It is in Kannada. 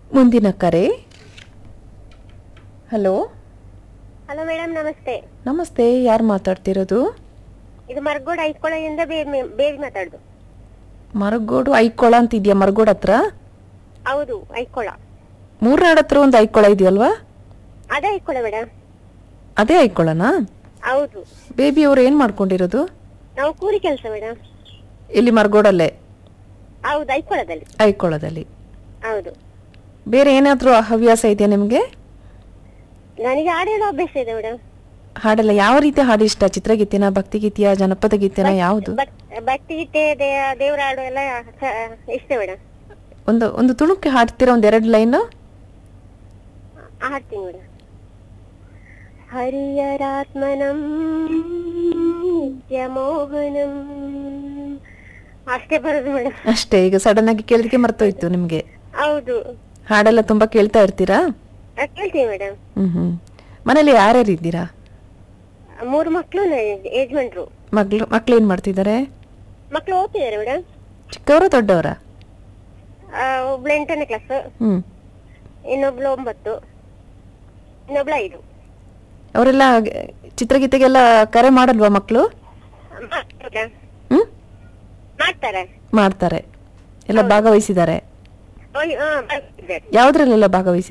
ಮುಂದಿನ ಕರೆ ಹಲೋ ಹಲೋ ಮೇಡಮ್ ನಮಸ್ತೆ ನಮಸ್ತೆ ಯಾರು ಮಾತಾಡ್ತಿರೋದು ಇದು ಮರ್ಗೋಡ್ ಐಸ್ಕೊಳದಿಂದ ಬೇಬಿ ಬೇಬಿ ಮಾತಾಡುದು ಮರಗೋಡು ಐಕೊಳ ಅಂತ ಇದೆಯಾ ಮರಗೋಡ್ ಹತ್ರ ಹೌದು ಐಸ್ಕೊಳ ಮೂರ್ನಾಡ್ ಹತ್ರ ಒಂದು ಐಕೊಳ ಇದೆಯಲ್ವಾ ಅದೇ ಐಸ್ಕೊಳ ಮೇಡಮ್ ಅದೇ ಐಕೊಳನಾ ಹೌದು ಬೇಬಿ ಅವ್ರು ಏನ್ ಮಾಡ್ಕೊಂಡಿರೋದು ನಾವು ಕೂಲಿ ಕೆಲಸ ಮೇಡಮ್ ಇಲ್ಲಿ ಮರಗೋಡಲ್ಲೇ ಹೌದು ಐಸ್ಕೊಳದಲ್ಲಿ ಐಕೊಳದಲ್ಲಿ ಹೌದು ಬೇರೆ ಏನಾದ್ರೂ ಹವ್ಯಾಸ ಇದೆಯಾ ನಿಮ್ಗೆ ನನಗೆ ಹಾಡು ಹೇಳೋ ಅಭ್ಯಾಸ ಇದೆ ಮೇಡಮ್ ಹಾಡೆಲ್ಲ ಯಾವ ರೀತಿ ಹಾಡು ಇಷ್ಟ ಚಿತ್ರಗೀತೆನ ಭಕ್ತಿಗೀತೆಯ ಜನಪದ ಗೀತೆನ ಯಾವುದು ಭಕ್ತಿ ಗೀತೆ ದೇ- ದೇವರ ಹಾಡು ಎಲ್ಲ ಸ- ಇಷ್ಟ ಮೇಡಮ್ ಒಂದು ಒಂದು ತುಣುಕಿ ಹಾಡ್ತೀರಾ ಒಂದ್ ಎರಡು ಲೈನ್ ಹಾಡ್ತೀನಿ ಮೇಡಮ್ ಹರಿಯರಾತ್ಮನಂ ನಿತ್ಯ ಮೋಹನಂ ಅಷ್ಟೇ ಬರೋದು ಮೇಡಮ್ ಅಷ್ಟೇ ಈಗ ಸಡನ್ ಆಗಿ ಕೇಳಿದಕ್ಕೆ ಮರ್ತೋಯ್ತು ನಿಮ್ಗೆ ಹೌದು ಹಾಡೆಲ್ಲ ತುಂಬಾ ಕೇಳ್ತಾ ಇರ್ತೀರಾ ಆ, ಕೇಳ್ತೀನಿ ಮೇಡಮ್ ಹ್ಮ್ ಹ್ಮ್ ಮನೇಲಿ ಯಾರ್ಯಾರು ಇದ್ದೀರಾ ಮೂರು ಮಕ್ಕಳು ಯಜಮಾನ್ರು ಮಗ್ಳು ಮಕ್ಳು ಏನ್ ಮಾಡ್ತಿದ್ದಾರೆ ಮಕ್ಕಳು ಓದ್ತಿದ್ದಾರೆ ಮೇಡಮ್ ಚಿಕ್ಕವರ ದೊಡ್ಡವರ ಒಬ್ಳು ಎಂಟನೇ ಕ್ಲಾಸ್ ಹ್ಮ್ ಇನ್ನೊಬ್ಳು ಒಂಬತ್ತು ಇನ್ನೊಬ್ಳು ಐದು ಅವರೆಲ್ಲ ಚಿತ್ರಗೀತೆಗೆಲ್ಲ ಕರೆ ಮಾಡಲ್ವಾ ಮಕ್ಕಳು ಮಾಡ್ತಾರೆ ಹ್ಮ್ ಮಾಡ್ತಾರೆ ಮಾಡ್ತಾರೆ ಎಲ್ಲ ಭಾಗವಹಿಸಿದ್ದಾರೆ ಓಯ್, ಹಾ, ಮಾಡ್ತಿದ್ದಾರೆ. ಯಾವ್ದ್ರಲ್ಲೆಲ್ಲ ಭಾಗವಹಿಸಿ